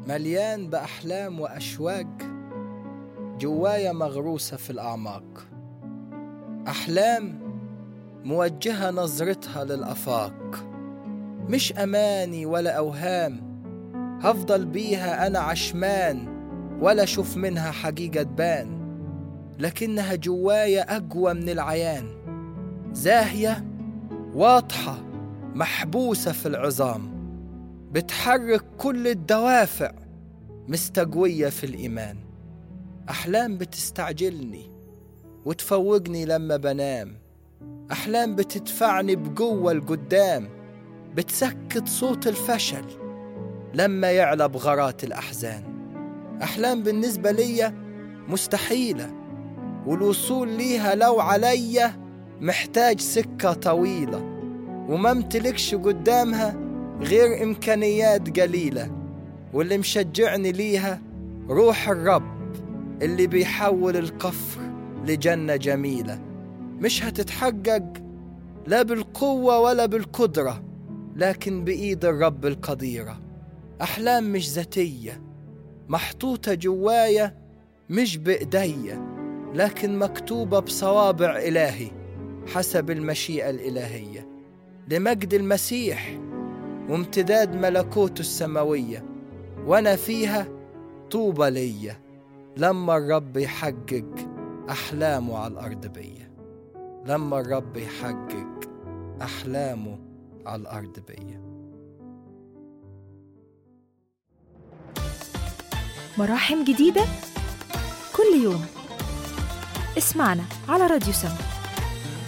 مليان بأحلام وأشواق جوايا مغروسة في الأعماق أحلام موجهة نظرتها للآفاق مش أماني ولا أوهام هفضل بيها أنا عشمان ولا أشوف منها حقيقة تبان لكنها جوايا أقوى من العيان زاهية واضحة محبوسة في العظام بتحرك كل الدوافع مستقوية في الإيمان أحلام بتستعجلني وتفوقني لما بنام أحلام بتدفعني بقوة لقدام بتسكت صوت الفشل لما يعلى بغرات الأحزان أحلام بالنسبة ليا مستحيلة والوصول ليها لو عليا محتاج سكة طويلة وما امتلكش قدامها غير إمكانيات قليلة واللي مشجعني ليها روح الرب اللي بيحول القفر لجنة جميلة مش هتتحقق لا بالقوة ولا بالقدرة لكن بإيد الرب القديرة أحلام مش ذاتية محطوطة جوايا مش بإيديا لكن مكتوبة بصوابع إلهي حسب المشيئة الإلهية لمجد المسيح وامتداد ملكوته السماوية وأنا فيها طوبى ليا لما الرب يحقق أحلامه على الأرض بيا لما الرب يحقق أحلامه على الأرض بيا مراحم جديدة كل يوم اسمعنا على راديو سما